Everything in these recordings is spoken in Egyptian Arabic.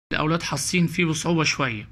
الأولاد حاسين فيه بصعوبة شوية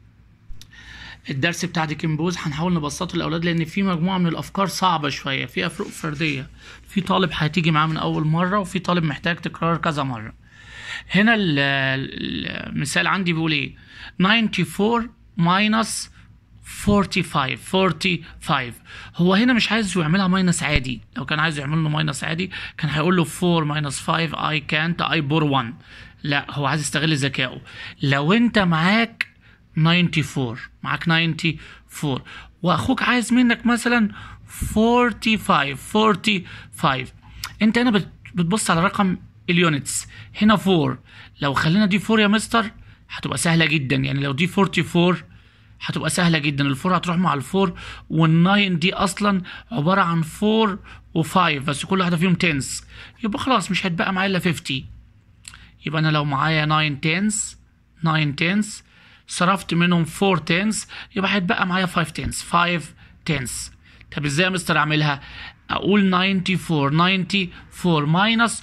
الدرس بتاع ديكمبوز هنحاول نبسطه للأولاد لأن في مجموعة من الأفكار صعبة شوية في فروق فردية في طالب هتيجي معاه من أول مرة وفي طالب محتاج تكرار كذا مرة هنا ال- ال- المثال عندي بيقول ايه 94 minus 45 45 هو هنا مش عايز يعملها ماينس عادي لو كان عايز يعمل له ماينس عادي كان هيقول له 4 minus 5 I can't I bore 1 لا هو عايز يستغل ذكائه لو انت معاك 94 معاك 94 واخوك عايز منك مثلا 45 45 انت هنا بت- بتبص على رقم اليونتس هنا 4 لو خلينا دي 4 يا مستر هتبقى سهله جدا يعني لو دي 44 هتبقى سهله جدا الفور هتروح مع الفور والناين دي اصلا عباره عن 4 و5 بس كل واحده فيهم تنس يبقى خلاص مش هتبقى معايا الا 50 يبقى انا لو معايا 9 تنس 9 تنس صرفت منهم 4 تنس يبقى هيتبقى معايا 5 تنس 5 تنس طب ازاي يا مستر اعملها اقول 94 94 ماينس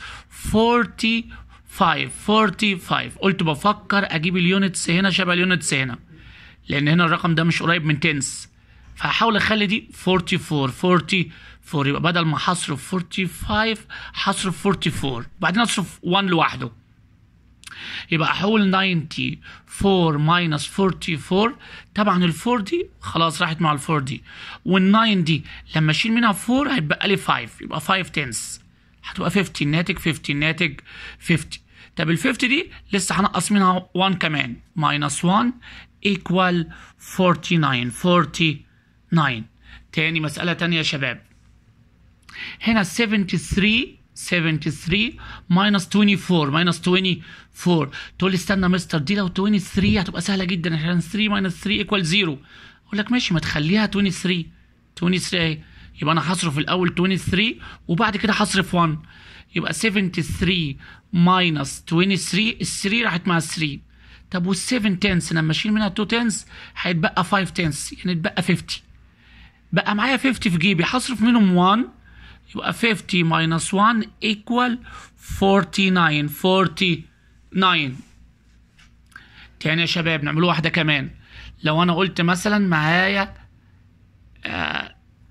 45 45 قلت بفكر اجيب اليونتس هنا شبه اليونتس هنا لان هنا الرقم ده مش قريب من تنس فهحاول اخلي دي 44 44 يبقى بدل ما هصرف 45 هصرف 44 بعدين اصرف 1 لوحده يبقى احول 94 ماينس 44 طبعا ال 4 دي خلاص راحت مع ال 4 دي وال 9 دي لما اشيل منها 4 هيتبقى لي 5 يبقى 5 تنس هتبقى 50 ناتج 50 ناتج 50 طب ال 50 دي لسه هنقص منها 1 كمان ماينس 1 ايكوال 49 49 تاني مسألة تانية يا شباب هنا 73 73 ماينس 24 ماينس 24 تقول لي استنى مستر دي لو 23 هتبقى سهله جدا عشان 3 ماينس 3 ايكوال 0 اقول لك ماشي ما تخليها 23 23 اهي يبقى انا هصرف الاول 23 وبعد كده هصرف 1 يبقى 73 ماينس 23 ال 3 راحت مع ال 3 طب وال 7 تنس لما اشيل منها 2 تنس هيتبقى 5 تنس يعني اتبقى 50 بقى معايا 50 في جيبي هصرف منهم 1 يبقى 50 minus 1 equal 49 49 تاني يا شباب نعملوا واحدة كمان لو أنا قلت مثلا معايا آه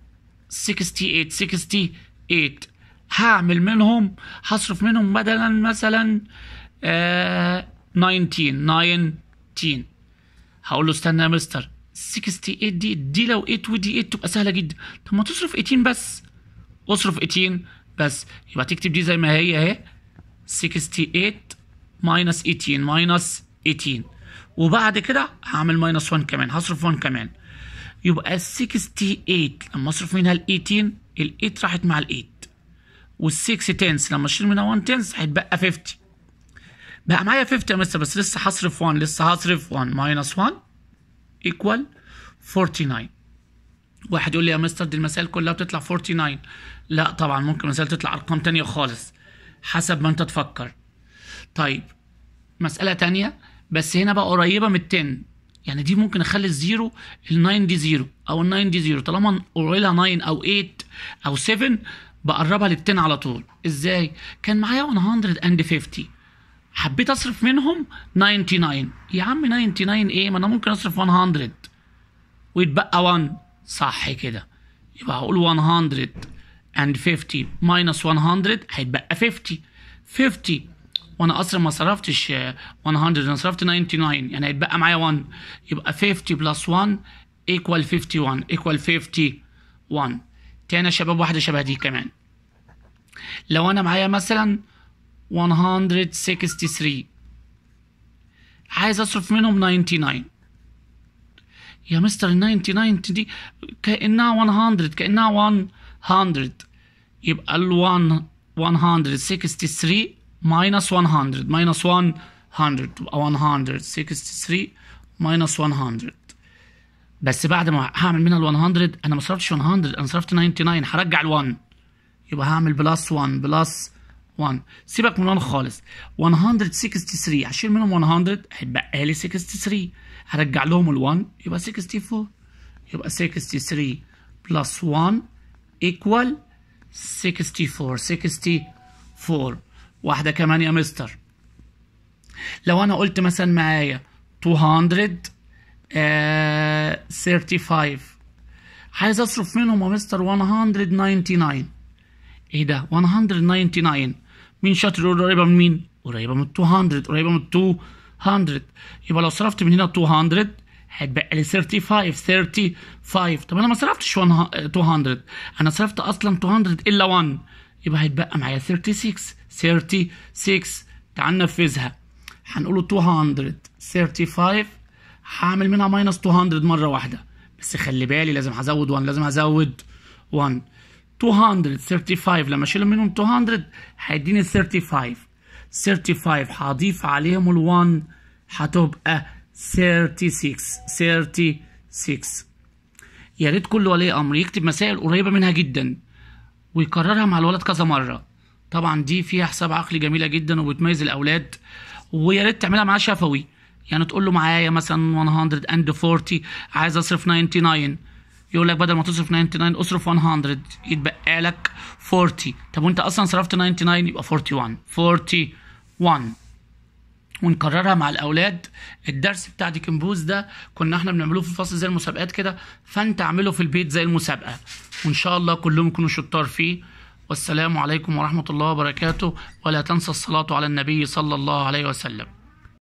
68 68 هعمل منهم هصرف منهم بدلا مثلا آه 19 19 هقول له استنى يا مستر 68 دي دي لو 8 ودي 8 تبقى سهلة جدا طب ما تصرف 18 بس اصرف 18 بس يبقى تكتب دي زي ما هي اهي 68 ماينس 18 ماينس 18 وبعد كده هعمل ماينس 1 كمان هصرف 1 كمان يبقى ال 68 لما اصرف منها ال 18 ال 8 راحت مع ال 8 وال 6 تنس لما اشيل منها 1 تنس هيتبقى 50 بقى معايا 50 يا مستر بس لسه هصرف 1 لسه هصرف 1 ماينس 1 ايكوال 49 واحد يقول لي يا مستر دي المسائل كلها بتطلع 49 لا طبعا ممكن مسائل تطلع ارقام تانية خالص حسب ما انت تفكر طيب مسألة تانية بس هنا بقى قريبة من 10 يعني دي ممكن اخلي الزيرو ال 9 دي زيرو او ال 9 دي زيرو طالما قريبة 9 او 8 او 7 بقربها لل 10 على طول ازاي كان معايا 150 حبيت اصرف منهم 99 يا عم 99 ايه ما انا ممكن اصرف 100 ويتبقى 1 صح كده يبقى هقول 150 minus 100 هيتبقى 50 50 وانا اصلا ما صرفتش آه، 100 انا صرفت 99 يعني هيتبقى معايا 1 يبقى 50 بلس 1 equal 51 equal 51 تاني يا شباب واحده شبه دي كمان لو انا معايا مثلا 163 عايز اصرف منهم 99 يا مستر ال 99 دي كأنها 100 كأنها 100 يبقى ال 1 163 minus 100 minus 100 تبقى 163 minus 100 بس بعد ما هعمل منها ال 100 انا ما صرفتش 100 انا صرفت 99 هرجع ال 1 يبقى هعمل بلس 1 بلس 1 سيبك من 1 خالص 163 هشيل منهم 100 هيتبقى لي 63 هرجع لهم ال 1 يبقى 64 يبقى 63 بلس 1 equal 64 64 واحدة كمان يا مستر لو انا قلت مثلا معايا 200 آه 35 عايز اصرف منهم يا مستر 199 ايه ده 199 مين شاطر يقول قريبه من مين قريبه من 200 قريبه من 200 يبقى لو صرفت من هنا 200 هيتبقى لي 35 35 طب انا ما صرفتش 200 انا صرفت اصلا 200 الا 1 يبقى هيتبقى معايا 36 36 تعال ننفذها هنقوله 235 هعمل منها ماينس 200 مره واحده بس خلي بالي لازم هزود 1 لازم هزود 1 235 لما اشيل منهم 200 هيديني 35 35 هضيف عليهم ال1 هتبقى 36 36 يا ريت كل ولي امر يكتب مسائل قريبه منها جدا ويكررها مع الولد كذا مره طبعا دي فيها حساب عقلي جميله جدا وبتميز الاولاد ويا ريت تعملها معاه شفوي يعني تقول له معايا مثلا 140 عايز اصرف 99 يقول لك بدل ما تصرف 99 اصرف 100 يتبقى لك 40 طب وانت اصلا صرفت 99 يبقى 41 41 ونكررها مع الاولاد الدرس بتاع ديكمبوز ده كنا احنا بنعمله في الفصل زي المسابقات كده فانت اعمله في البيت زي المسابقه وان شاء الله كلهم يكونوا شطار فيه والسلام عليكم ورحمه الله وبركاته ولا تنسى الصلاه على النبي صلى الله عليه وسلم